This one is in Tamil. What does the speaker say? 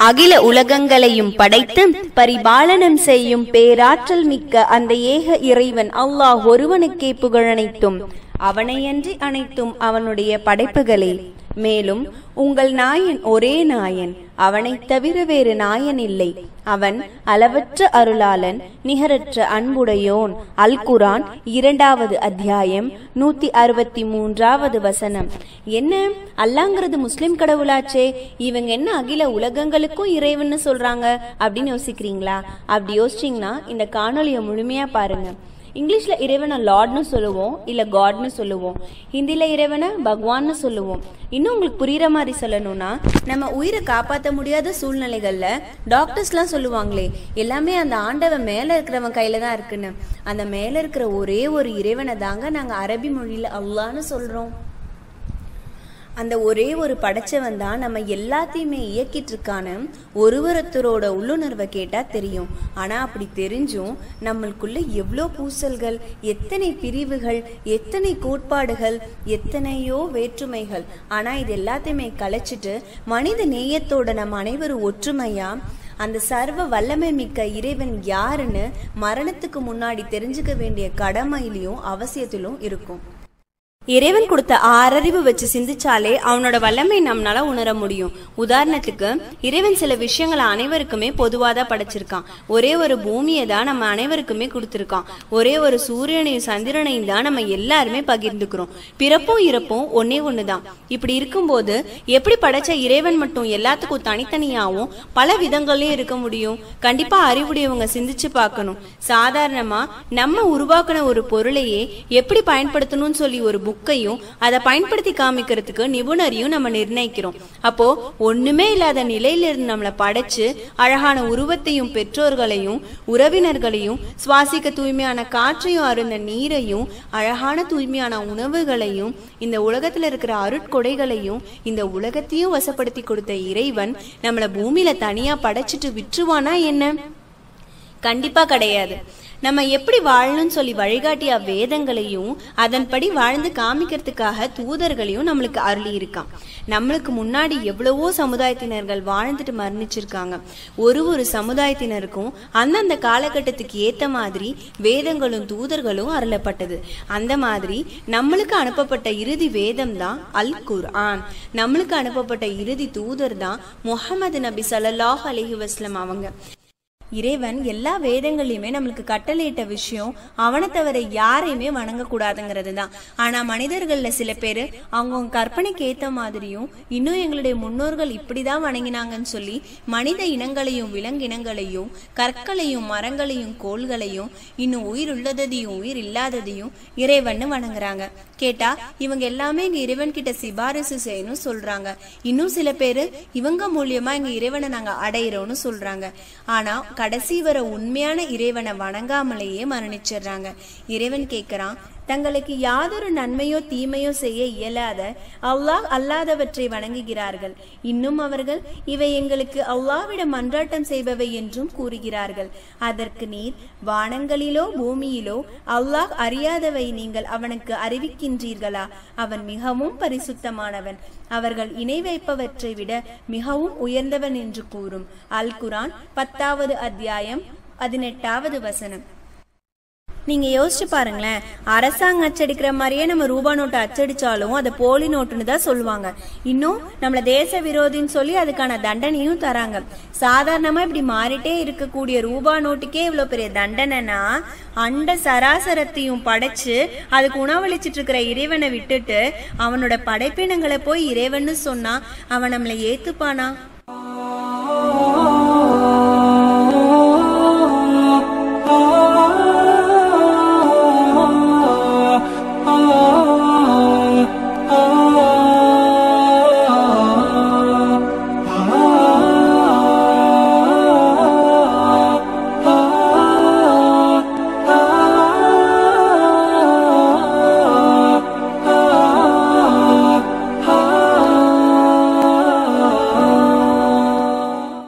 அகில உலகங்களையும் படைத்து பரிபாலனம் செய்யும் பேராற்றல் மிக்க அந்த ஏக இறைவன் அல்லாஹ் ஒருவனுக்கே புகழனைத்தும் அவனையன்றி அனைத்தும் அவனுடைய படைப்புகளே மேலும் உங்கள் நாயன் ஒரே நாயன் அவனைத் தவிர வேறு நாயன் இல்லை அவன் அளவற்ற அருளாளன் நிகரற்ற அன்புடையோன் அல் குரான் இரண்டாவது அத்தியாயம் நூத்தி அறுபத்தி மூன்றாவது வசனம் என்ன அல்லாங்கிறது முஸ்லிம் கடவுளாச்சே இவங்க என்ன அகில உலகங்களுக்கும் இறைவன்னு சொல்றாங்க அப்படின்னு யோசிக்கிறீங்களா அப்படி யோசிச்சீங்கன்னா இந்த காணொலியை முழுமையா பாருங்க இங்கிலீஷ்ல இறைவனை லார்ட்னு சொல்லுவோம் இல்ல காட்னு சொல்லுவோம் ஹிந்தில இறைவனை பகவான்னு சொல்லுவோம் இன்னும் உங்களுக்கு புரியுற மாதிரி சொல்லணும்னா நம்ம உயிரை காப்பாற்ற முடியாத சூழ்நிலைகள்ல டாக்டர்ஸ்லாம் சொல்லுவாங்களே எல்லாமே அந்த ஆண்டவன் மேல இருக்கிறவன் கையில தான் இருக்குன்னு அந்த மேல இருக்கிற ஒரே ஒரு இறைவனை தாங்க நாங்க அரபி மொழியில அல்லான்னு சொல்றோம் அந்த ஒரே ஒரு படைச்சவன் தான் நம்ம எல்லாத்தையுமே இயக்கிட்டு இருக்கான்னு ஒருவரத்தரோட உள்ளுணர்வை கேட்டா தெரியும் ஆனா அப்படி தெரிஞ்சும் நம்மளுக்குள்ள எவ்வளோ பூசல்கள் எத்தனை பிரிவுகள் எத்தனை கோட்பாடுகள் எத்தனையோ வேற்றுமைகள் ஆனா இது எல்லாத்தையுமே கலைச்சிட்டு மனித நேயத்தோட நம்ம அனைவரும் ஒற்றுமையா அந்த சர்வ வல்லமை மிக்க இறைவன் யாருன்னு மரணத்துக்கு முன்னாடி தெரிஞ்சுக்க வேண்டிய கடமையிலையும் அவசியத்திலும் இருக்கும் இறைவன் கொடுத்த ஆறறிவு வச்சு சிந்திச்சாலே அவனோட வல்லமை நம்மளால உணர முடியும் உதாரணத்துக்கு இறைவன் சில விஷயங்களை அனைவருக்குமே பொதுவாக தான் படைச்சிருக்கான் ஒரே ஒரு பூமியை தான் நம்ம அனைவருக்குமே கொடுத்துருக்கான் ஒரே ஒரு சூரியனையும் சந்திரனையும் தான் நம்ம எல்லாருமே பகிர்ந்துக்கிறோம் பிறப்பும் இறப்பும் ஒன்னே ஒண்ணுதான் இப்படி இருக்கும்போது எப்படி படைச்ச இறைவன் மட்டும் எல்லாத்துக்கும் தனித்தனியாவும் பல விதங்களையும் இருக்க முடியும் கண்டிப்பா அறிவுடையவங்க சிந்திச்சு பார்க்கணும் சாதாரணமா நம்ம உருவாக்கின ஒரு பொருளையே எப்படி பயன்படுத்தணும்னு சொல்லி ஒரு புக்கையும் அதை பயன்படுத்தி காமிக்கிறதுக்கு நிபுணரையும் நம்ம நிர்ணயிக்கிறோம் அப்போ ஒண்ணுமே இல்லாத நிலையில இருந்து நம்மளை படைச்சு அழகான உருவத்தையும் பெற்றோர்களையும் உறவினர்களையும் சுவாசிக்க தூய்மையான காற்றையும் அருந்த நீரையும் அழகான தூய்மையான உணவுகளையும் இந்த உலகத்துல இருக்கிற அருட்கொடைகளையும் இந்த உலகத்தையும் வசப்படுத்தி கொடுத்த இறைவன் நம்மள பூமியில தனியா படைச்சிட்டு விற்றுவானா என்ன கண்டிப்பா கிடையாது நம்ம எப்படி வாழணும்னு சொல்லி வழிகாட்டிய வேதங்களையும் அதன்படி வாழ்ந்து காமிக்கிறதுக்காக தூதர்களையும் நம்மளுக்கு அருளி இருக்கான் நம்மளுக்கு முன்னாடி எவ்வளவோ சமுதாயத்தினர்கள் வாழ்ந்துட்டு மரணிச்சிருக்காங்க ஒரு ஒரு சமுதாயத்தினருக்கும் அந்தந்த காலகட்டத்துக்கு ஏத்த மாதிரி வேதங்களும் தூதர்களும் அருளப்பட்டது அந்த மாதிரி நம்மளுக்கு அனுப்பப்பட்ட இறுதி வேதம் தான் அல் குர்ஆன் நம்மளுக்கு அனுப்பப்பட்ட இறுதி தூதர் தான் முகமது நபி ஸல்லல்லாஹு அலைஹி வஸல்லம் அவங்க இறைவன் எல்லா வேதங்களையுமே நம்மளுக்கு கட்டளையிட்ட விஷயம் அவனை தவிர யாரையுமே வணங்கக்கூடாதுங்கிறது தான் ஆனா மனிதர்கள்ல சில பேர் அவங்கவுங்க கற்பனைக்கு ஏத்த மாதிரியும் இன்னும் எங்களுடைய முன்னோர்கள் இப்படிதான் வணங்கினாங்கன்னு சொல்லி மனித இனங்களையும் விலங்கினங்களையும் கற்களையும் மரங்களையும் கோள்களையும் இன்னும் உயிர் உள்ளதையும் உயிர் இல்லாததையும் இறைவன்னு வணங்குறாங்க கேட்டா இவங்க எல்லாமே இங்க இறைவன் கிட்ட சிபாரிசு செய்யணும் சொல்றாங்க இன்னும் சில பேரு இவங்க மூலியமா எங்க இறைவனை நாங்க அடையிறோம்னு சொல்றாங்க ஆனா கடைசி வர உண்மையான இறைவனை வணங்காமலேயே மரணிச்சிடுறாங்க இறைவன் கேக்குறான் தங்களுக்கு யாதொரு நன்மையோ தீமையோ செய்ய இயலாத அல்லாஹ் அல்லாதவற்றை வணங்குகிறார்கள் இன்னும் அவர்கள் இவை எங்களுக்கு அல்லாவிடம் மன்றாட்டம் செய்பவை என்றும் கூறுகிறார்கள் அதற்கு நீர் வானங்களிலோ பூமியிலோ அல்லாஹ் அறியாதவை நீங்கள் அவனுக்கு அறிவிக்கின்றீர்களா அவன் மிகவும் பரிசுத்தமானவன் அவர்கள் இணை வைப்பவற்றை விட மிகவும் உயர்ந்தவன் என்று கூறும் அல் குரான் பத்தாவது அத்தியாயம் பதினெட்டாவது வசனம் நீங்க யோசிச்சு பாருங்களேன் அரசாங்கம் அச்சடிக்கிற மாதிரியே நம்ம ரூபா நோட்டு அச்சடிச்சாலும் அதை போலி நோட்டுன்னு தான் சொல்லுவாங்க இன்னும் நம்மள தேச விரோதின்னு சொல்லி அதுக்கான தண்டனையும் தராங்க சாதாரணமா இப்படி மாறிட்டே இருக்கக்கூடிய ரூபா நோட்டுக்கே இவ்வளவு பெரிய தண்டனைனா அண்ட சராசரத்தையும் படைச்சு அதுக்கு உணவளிச்சிட்டு இருக்கிற இறைவனை விட்டுட்டு அவனோட படைப்பினங்களை போய் இறைவன்னு சொன்னா அவன் நம்மளை ஏத்துப்பானா